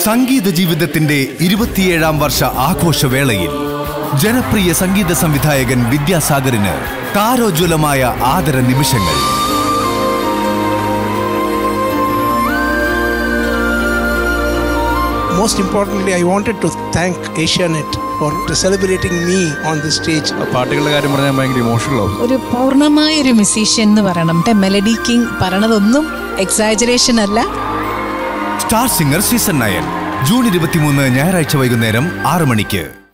സംഗീത ജീവിതത്തിന്റെ ഇരുപത്തിയേഴാം വർഷ ആഘോഷവേളയിൽ ജനപ്രിയ സംഗീത സംവിധായകൻ വിദ്യാസാഗറിന് താരോജ്വലമായ ആദര നിമിഷങ്ങൾ Most importantly, I wanted to thank Asianet for celebrating me on the stage. പാട്ടുകളുടെ കാര്യം പറഞ്ഞാൽ ഭയങ്കര ഇമോഷണൽ ആവും ഒരു പൂർണ്ണമായ ഒരു മ്യൂസീഷ്യൻ എന്ന് പറയണം മെലഡി കിങ് പറയണതൊന്നും എക്സാജറേഷൻ അല്ല star singer season nine June ഇരുപത്തിമൂന്ന് ഞായറാഴ്ച വൈകുന്നേരം ആറ് മണിക്ക്